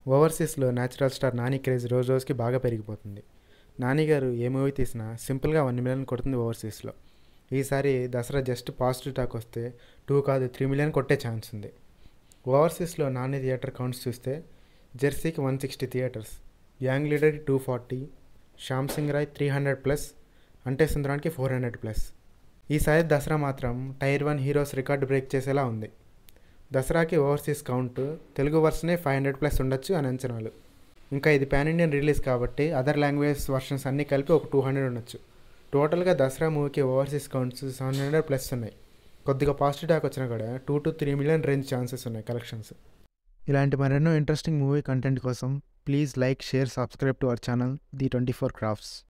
ఓవర్సీస్లో natural star Nani craze రోజు రోజుకి బాగా పెరిగిపోతుంది నాని గారు ఏ మూవీ తీసినా సింపుల్గా వన్ మిలియన్ కొడుతుంది ఓవర్సీస్లో ఈసారి దసరా జస్ట్ పాజిటివ్ టాక్ వస్తే టూ కాదు త్రీ మిలియన్ కొట్టే ఛాన్స్ ఉంది ఓవర్సీస్లో నాని థియేటర్ కౌంట్స్ చూస్తే జెర్సీకి వన్ సిక్స్టీ థియేటర్స్ యాంగ్ లీడర్కి two forty Shyam Singh Roy three hundred plus అంటే సుందరానికి ఫోర్ హండ్రెడ్ ప్లస్ ఈసారి దసరా మాత్రం tier one heroes record break చేసేలా ఉంది దసరాకి ఓవర్సీస్ కౌంట్ తెలుగు వర్షనే ఫైవ్ హండ్రెడ్ ప్లస్ ఉండొచ్చు అని అంచనాలు ఇంకా ఇది పాన్ ఇండియన్ రిలీజ్ కాబట్టి అదర్ లాంగ్వేజ్ వర్షన్స్ అన్నీ కలిపి ఒక టూ హండ్రెడ్ ఉండొచ్చు టోటల్గా దసరా మూవీకి overseas counts seven hundred plus ఉన్నాయి కొద్దిగా పాజిటివ్ టాక్ వచ్చినా కూడా two to three million range chances ఉన్నాయి కలెక్షన్స్ ఇలాంటి మరెన్నో ఇంట్రెస్టింగ్ మూవీ కంటెంట్ కోసం please like share subscribe to our channel the twenty four crafts